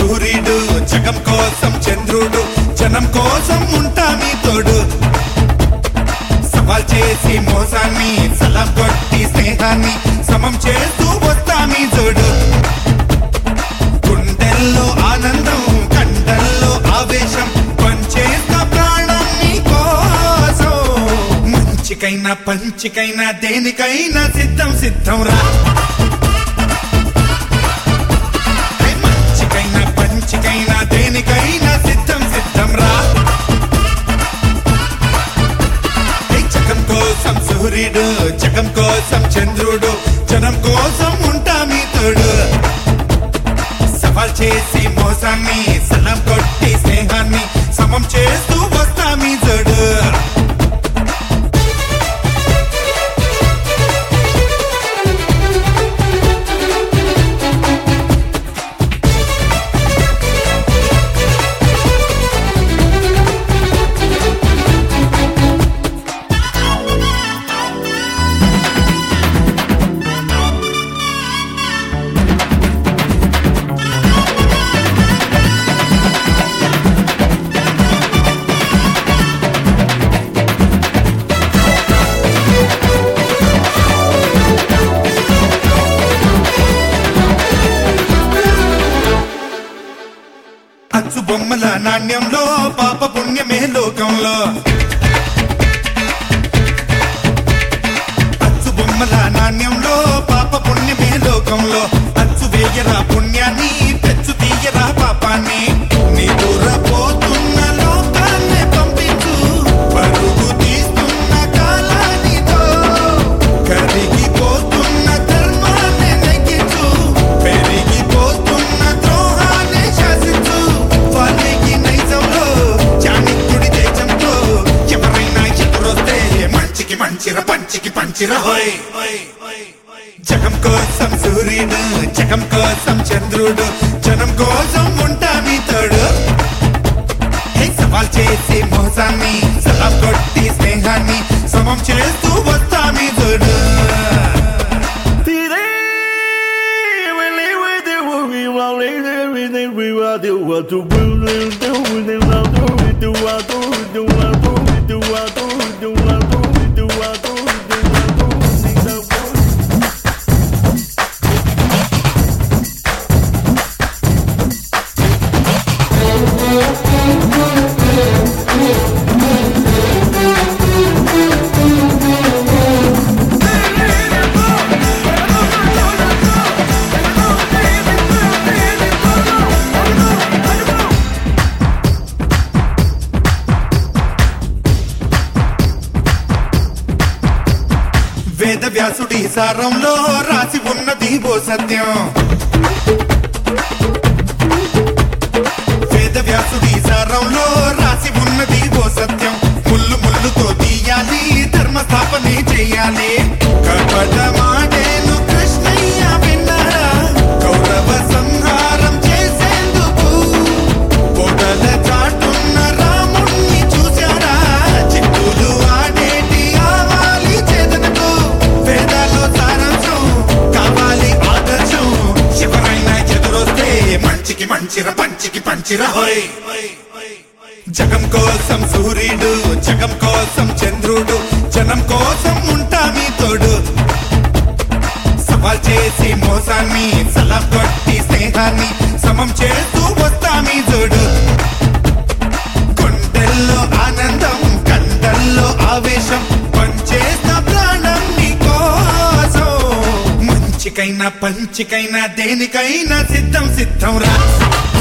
సూర్యుడు జగం కోసం చంద్రుడు జనం కోసం ఉంటా మీ తోడు సవాల్ చేసి మోసాన్ని సలాం కొట్టి స్నేహాన్ని సమం చేస్తూ వస్తా మీ జోడు గుండెల్లో ఆనందం కండల్లో ఆవేశం పంచేస్తా ప్రాణం నీ కోసం మంచికైనా పంచికైనా దేనికైనా సిద్ధం సిద్ధం రా ఏ మంచికైనా పంచికైనా దేనికైనా సిద్ధం సిద్ధం రా ఏ జగం కోసం సూర్యుడు జగం కోసం చంద్రుడు జనం కోసం ఉంటా మీ తోడు సవాల్ చేసి మోసాన్ని సలం కొట్టి స్నేహాన్ని సమం చేస్తూ వస్తా మీ జోడు అచ్చు బొమ్మల నాణ్యంలో పాప పుణ్యమే లోకంలో అచ్చు బొమ్మల నాణ్యంలో పాప పుణ్యమే లోకంలో అచ్చు వేయరా పుణ్యాన్ని తెచ్చు తీయరా పాపాన్ని నీ దూర పోతున్న లోకాన్ని పంపించు పరుగు తీస్తున్న కాలానితో కరిగిపోతున్న ధర్మాన్ని నెగ్గించు పెరిగిపోతున్న ద్రోహాన్ని శాసించు వాల్మీకి నైజంలో చాణిక్యుడి దేశంతో ఎవరైనా ఎదురొస్తే మంచికి మంచిర పంచికి పంచిర హోయ్ జగం కోసం సూర్యుడు జగం కోసం చంద్రుడు జనం కోసం ఉంటా మీ తోడు హే సవాల్ చేసి మోసాన్ని సలాం కొట్టి స్నేహాన్ని సమం చేస్తూ వస్తా మీ తోడు వేద వ్యాసుడి సారంలో రాసి ఉన్నది ఓ సత్యం వేద వ్యాసుడి సారంలో రాసి ఉన్నది ఓ సత్యం ముళ్ళు ముళ్ళుతో తీయాలి ధర్మ స్థాపనే చేయాలి కపట మాటేను కృష్ణయ్య విన్నారా కౌరవ సంహారం చేసేందుకు పొగల చాటున్న రాముణ్ణి చూశారా చిక్కులు ఆడేటి ఆవాలి చేతనకు వేదాల్లో సారాంశం కావాలి ఆదర్శం ఎవరైనా ఎదురొస్తే మంచికి మంచిర పంచికి పంచిర హోయ్ జగం కోసం సూర్యుడు జగం కోసం చంద్రుడు జనం కోసం ఉంటా మీ తోడు సవాల్ చేసి మోసాన్ని సలాం కొట్టి స్నేహాన్ని సమం చేస్తూ వస్తా మీ జోడు గుండెల్లో ఆనందం కండల్లో ఆవేశం పంచేస్తా ప్రాణం నీ కోసం మంచికైనా పంచికైనా దేనికైనా సిద్ధం సిద్ధం రా